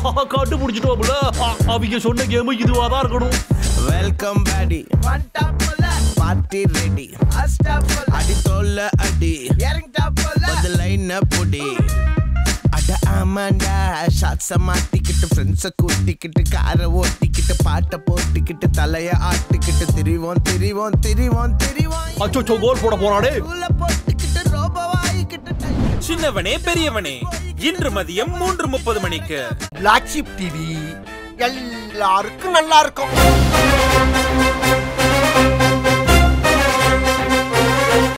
கண்டுபிடிச்சிட்டோம்ல அவங்க சொன்ன கேம் இதுவா தான் இருக்கணும் வெல்கம் பேடி பார்ட்டி ரெடி அடி தோல்ல அடி வந்து லைன் புடி அட ஆமாண்டா ஷாட்ஸ மாட்டிக்கிட்டு ஃப்ரெண்ட்ஸ கூட்டிக்கிட்டு காரை ஓட்டிக்கிட்டு பாட்டை போட்டுக்கிட்டு தலைய ஆட்டிக்கிட்டு திரிவோம் திரிவோம் திரிவோம் திரிவோம் அச்சோ கோல் போட போறானே உள்ள போட்டுக்கிட்டு ரோப வாங்கிக்கிட்டு சின்னவனே பெரியவனே இன்று மதியம் மூன்று முப்பது மணிக்கு பிளாக் ஷிப் டிவி எல்லாருக்கும் நல்லா இருக்கும்